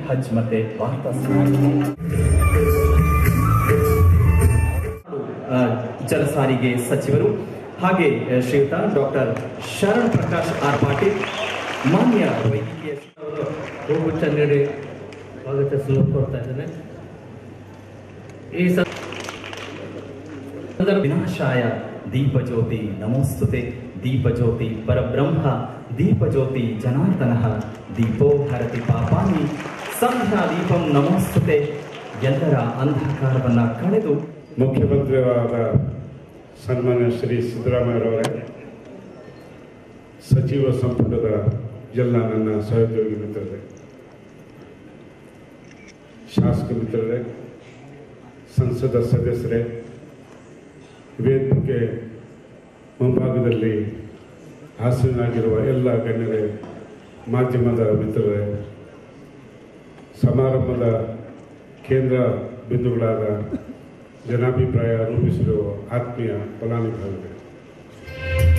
ಹಜ್ ಮತ್ತೆ ವಾರ್ತಾ ಆ, ಜಲಸಾರಿಗೆ ಸಚಿವರು ಹಾಗೆ ಆ, ಶ್ರೀಯುತ ಡಾಕ್ಟರ್ ಶರಣ್ ಪ್ರಕಾಶ್ ಆರ್ ಪಾಟೀಲ್ ಮಾನ್ಯ ವೈದ್ಯಕೀಯ ಹೂಗುಚ್ಛ ನೀಡಿ ಸ್ವಾಗತಿಸಲು ಕೋರ್ತಾ ಇದ್ದೇನೆ ಈ ಸ- ಸಂದರ್ಭ ವಿನಾಶಾಯ ದೀಪಜ್ಯೋತಿ ನಮೋಸ್ತುತೆ ದೀಪಜ್ಯೋತಿ ಪರಬ್ರಹ್ಮ ದೀಪಜ್ಯೋತಿ ಜನಾರ್ದನ ದೀಪೋ ಹರತಿ ಪಾಪಾನಿ ಸಂಧ್ಯಾ ದೀಪಂ ನಮೋಸ್ತುತೆ ಎಲ್ಲರ ಅಂಧಕಾರವನ್ನ ಕಳೆದು ಮುಖ್ಯಮಂತ್ರಿಯವರಾದ ಸನ್ಮಾನ್ಯ ಶ್ರೀ ಸಿದ್ದರಾಮಯ್ಯರವರೇ ಸಚಿವ ಸಂಪುಟದ ಎಲ್ಲ ನನ್ನ ಸಹೋದ್ಯೋಗಿ ಮಿತ್ರರೇ ಶಾಸಕ ಮಿತ್ರರೇ ಸಂಸದ ಸದಸ್ಯರೇ ವೇದಿಕೆ ಮುಂಭಾಗದಲ್ಲಿ ಹಾಸನಾಗಿರುವ ಎಲ್ಲ ಗಣ್ಯರೇ ಮಾಧ್ಯಮದ ಮಿತ್ರರೇ ಸಮಾರಂಭದ ಕೇಂದ್ರ ಬಿಂದುಗಳಾದ ಜನಾಭಿಪ್ರಾಯ ರೂಪಿಸಿರುವ ಆತ್ಮೀಯ ಫಲಾನುಭವಿಗಳೇ